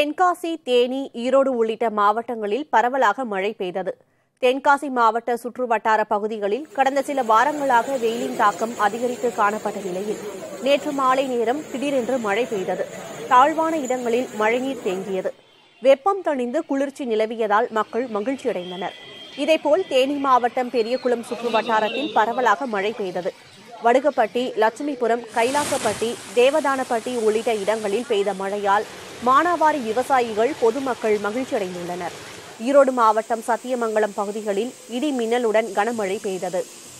தென்காசி தேனி ஈரோடு உள்ளிட்ட மாவட்டங்களில் பரவலாக மழை பெய்தது தென்காசி மாவட்ட சுற்றுவட்டார பகுதிகளில் கடந்த சில வாரங்களாக வெயிலின் தாக்கம் அதிகரித்து காணப்பட்ட நிலையில் நேற்று மாலை நேரம் திடீரென்று மழை பெய்தது தாழ்வான இடங்களில் மழைநீர் தேங்கியது வெப்பம் தணிந்து குளிர்ச்சி நிலவியதால் மக்கள் மகிழ்ச்சியடைந்தனர் இதேபோல் தேனி மாவட்டம் பெரியகுளம் சுற்றுவட்டாரத்தில் பரவலாக மழை பெய்தது வடுகப்பட்டி லட்சுமிபுரம் கைலாசப்பட்டி தேவதானப்பட்டி உள்ளிட்ட இடங்களில் பெய்த மழையால் மானாவாரி விவசாயிகள் பொதுமக்கள் மகிழ்ச்சியடைந்துள்ளனர் ஈரோடு மாவட்டம் சத்தியமங்கலம் பகுதிகளில் இடி மின்னலுடன் கனமழை பெய்தது